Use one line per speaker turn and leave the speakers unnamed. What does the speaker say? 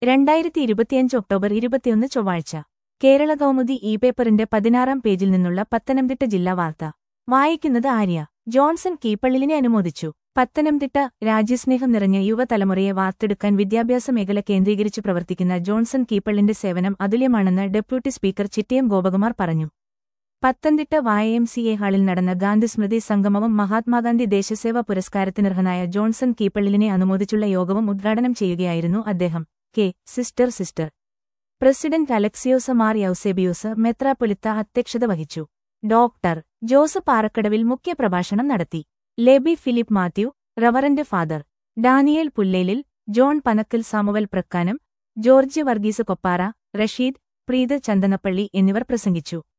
രണ്ടായിരത്തി ഇരുപത്തിയഞ്ച് ഒക്ടോബർ ഇരുപത്തിയൊന്ന് ചൊവ്വാഴ്ച കേരള കൗമുദി ഇ പേപ്പറിന്റെ പതിനാറാം പേജിൽ നിന്നുള്ള പത്തനംതിട്ട ജില്ലാ വാർത്ത വായിക്കുന്നത് ആര്യ ജോൺസൺ കീപ്പള്ളിലിനെ അനുമോദിച്ചു പത്തനംതിട്ട രാജ്യസ്നേഹം നിറഞ്ഞ യുവതലമുറയെ വാർത്തെടുക്കാൻ വിദ്യാഭ്യാസ മേഖല കേന്ദ്രീകരിച്ച് പ്രവർത്തിക്കുന്ന ജോൺസൺ കീപ്പള്ളിന്റെ സേവനം അതുല്യമാണെന്ന് ഡെപ്യൂട്ടി സ്പീക്കർ ചിറ്റയം ഗോപകുമാർ പറഞ്ഞു പത്തനംതിട്ട വായ എം സി എ ഹാളിൽ നടന്ന ഗാന്ധി സ്മൃതി സംഗമവും മഹാത്മാഗാന്ധി ദേശസേവാ പുരസ്കാരത്തിനർഹനായ ജോൺസൺ കീപ്പള്ളിലിനെ അനുമോദിച്ചുള്ള യോഗവും ഉദ്ഘാടനം ചെയ്യുകയായിരുന്നു അദ്ദേഹം K sister sister president Alexios Mar Eusebios മെത്രാപ്പൊലിത്ത അധ്യക്ഷത വഹിച്ചു ഡോക്ടർ ജോസഫ് പാറക്കടവിൽ മുഖ്യപ്രഭാഷണം നടത്തി ലെബി ഫിലിപ്പ് മാത്യു റവറന്റ് ഫാദർ ഡാനിയേൽ പുല്ലേലിൽ ജോൺ പനക്കൽ സാമുവൽ പ്രക്കാനം ജോർജ് വർഗീസ് കൊപ്പാറ റഷീദ് പ്രീത് ചന്ദനപ്പള്ളി എന്നിവർ പ്രസംഗിച്ചു